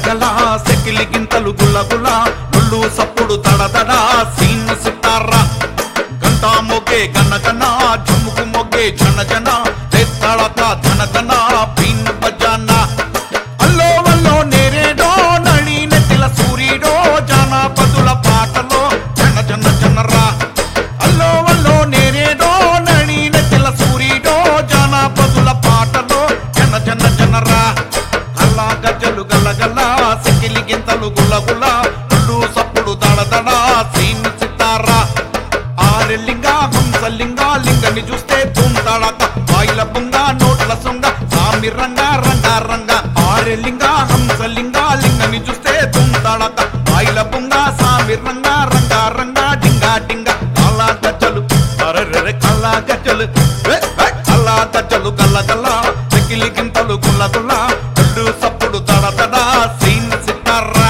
గలగల సెకిలి గింతలు గుల్లగుల ఒళ్ళు సప్పుడు తడదడ సీన్ సితారా గంటా మొగే గన గన జుముకు మొగే జన జన తెత్తడక ధన ధన పీన్ బజానా అల్లో వల్లో నేరేడో నళి నెత్తిల సూర్యుడో జానపదుల పాటలో జన జన జనరా అల్లో వల్లో నేరేడో నళి నెత్తిల సూర్యుడో జానపదుల పాటలో జన జన జనరా అల్లా గజ్జలు గలగల సికిలి గింతలు గులగుల ఒళ్ళు సప్పుడు దడదడ సీన్ సితారా ఆరెల్లింగా హంసలింగా లింగని చూస్తే తుంతడక బాయిల బుంగ నోట్ల సొంగ సామి రంగ రంగ రంగ ఆరెల్లింగా హంసలింగా లింగని చూస్తే తుంతడక బాయిల బుంగ సామి రంగ రంగ రంగ డింగా డింగ కల్లా గజ్జలు అరెరెరె కల్లా గజ్జలు ఏ, ఏ, కల్లా గజ్జలు గల్ల గల్ల చెకిలి గింతలు గుల్ల గుల్ల ఒళ్ళు సప్పుడు దడ దడ సీన్ సితారా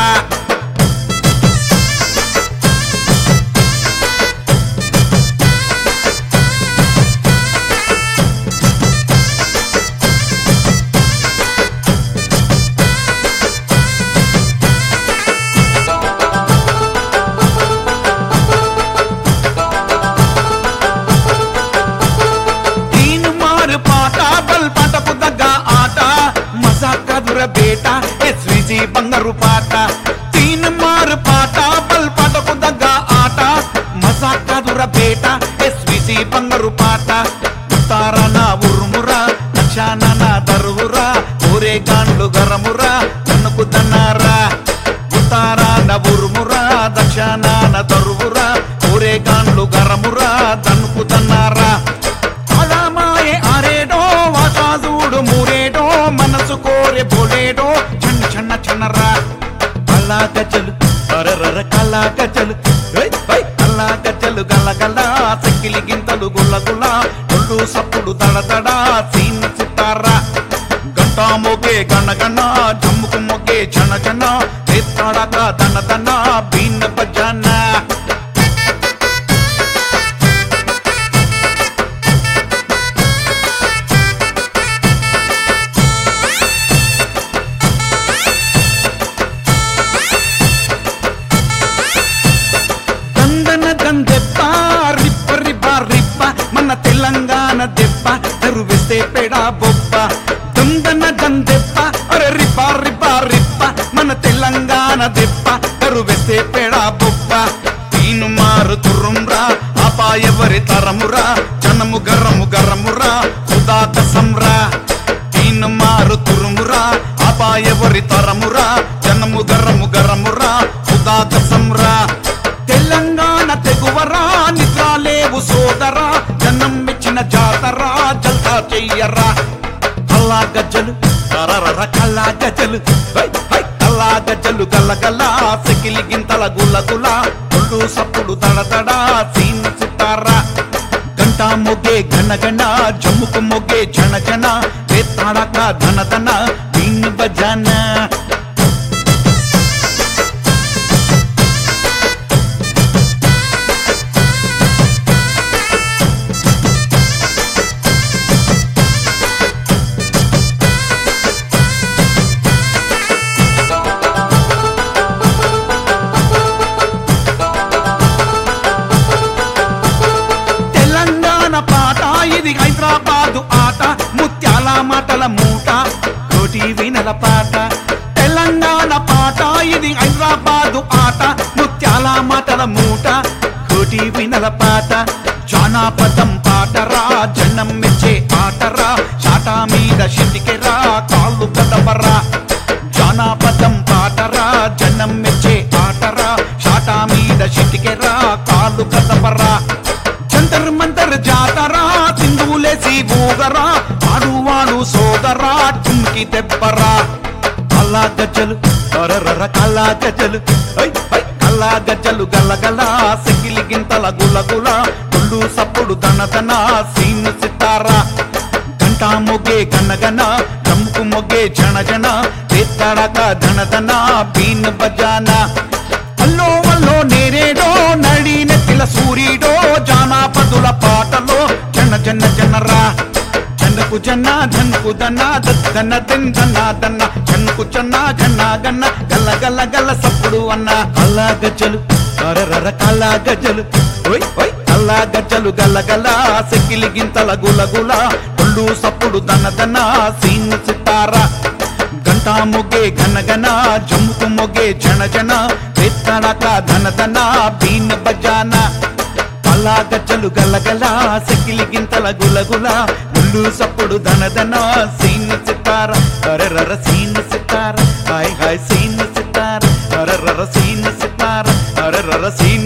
దీని మారు పాట బల్ పాటకు దగ్గ ఆట మజాక దుర బేట ఎస్విజి బంగారు పాట దీని మారు పాట బల్ పాటకు దగ్గ ఆట మజాక దుర బేట ఎస్విజి బంగారు పాట ఉత్తారన ఉరుమురా దక్షాన దరువురా ఊరే గాండ్లు గరమురా కనుకు దన్నారా ఉత్తారాన ఉరుమురా దక్షాన దరువురా ఊరే గాండ్లు గరమురా దనుకు దన్నారా అలమాయే ఆరేడో వాసాజుడు మూరేడో మనసు కోరే బోలేడో చన్న చన్న చన్నరా కల్లా గజ్జలు అరరర కల్లా గజ్జలు ఏయ్, ఏయ్, కల్లా గజ్జలు గల్ల గల్ల సక్కిలి గింతలు గుల్ల గుల్ల ఒళ్ళు సప్పుడు దడ దడ సీన్ సితారా గంటా మొగే గణ గణ జమ్ముకు మొగే జన జన తెత్తడక దన దన బీన్ బజానా దందన దందెప్ప రిప్ప రిప్ప రిప్ప మన తెలంగాణ దెబ్బ తెరువేస్తే పెడా బొబ్బ దందన దందెప్ప అరే రిప్ప రిప్ప రిప్ప మన తెలంగాణ దెబ్బ తెరువేస్తే పెడా బొబ్బ తీను మారు తుర్రుమ్రా ఆపా ఎవరి తరమురా జనము గరము గరమురా సుదాత సంరా తీను మారు తురుమురా ఆపా ఎవరి తరమురా జనము గరము గరమురా సుదాత సంరా తెలంగాణ తెగువరా నిద్రాలేవు సోదరా జనం మెచ్చిన జాతరా జల్తా చెయ్యరా కల్లా గజ్జలు కరరర కల్లా గజ్జలు హై, హై, కల్లా గజ్జలు గల్ల గల్ల సెకిలి గింతల గుల్ల గుల్ల ఒళ్ళు సప్పుడు దడ దడ సీన్ సితారా గంటా మొగే ఘన ఘన జమ్ముకు మొగే జన జన వేత్తాడక ధన ధన బీన్ బజానా తెలంగాణ పాట ఇది హైదరాబాదు ఆట ముత్యాల మాటల మూట కోటి వినల పాట తెలంగాణ పాట ఇది హైదరాబాదు ఆట ముత్యాల మాటల మూట కోటి వినల పాట జానాపదం పాటరా జనం మెచ్చే ఆటరా చాటా మీద షిటికెరా కాళ్ళు కదపరా జానాపదం పాటరా జనం మెచ్చే ఆటరా షాటా మీద షిటికెరా కాళ్ళు కదపరా జంతర్ మంతర్ జాతరా సింధువులేసి ఊగరా ఆడువాడు సోదరా టుమ్కి దెబ్బరా కల్లా గజ్జలు అరరర కల్లా గజ్జలు ఐ, ఐ, కల్లా గజ్జలు గల్ల గల్ల సెకిలి గింతల గుల గుల ఒళ్ళు సప్పుడు దన దన సీన్ సితారా గంటా మొగే గన గన జమ్ముకు మొగే జన జన తెత్తడక ధన ధన బీన్ బజానా అల్లో వల్లో నేరేడో నడి నెత్తిల సూర్యుడో జానాపదుల పాటలో జన జన జనరా జనకు ఝన్కు జన్న ఝన్కు దన్న దన్న దెన్ దన్న దన్న ఝన్కు చన్న ఘన్న గన్న గల్ల గల్ల గల్ల సప్పుడు అన్న అల్లా గజ్జలు అరరర కల్లా గజ్జలు ఓయ్ ఓయ్ అల్లా గజ్జలు గల్ల గల్ల సెక్కిలి గింతల గుల గుల ఒళ్ళు సప్పుడు దన్న దన్న సీన్ సితారా గంటా మొగే ఘన గన జమ్ముకు మొగే జన జన పెత్తడక ధన ధన బీన్ బజానా అలా గజ్జలు గలగల సెకిలి గింతల గులగుల ముళ్ళు సప్పుడు ధన ధన సీన్ సితార అరరర scene Sitara hi hi scene Sitara అరరర సీన్ సితార అరరర సీన్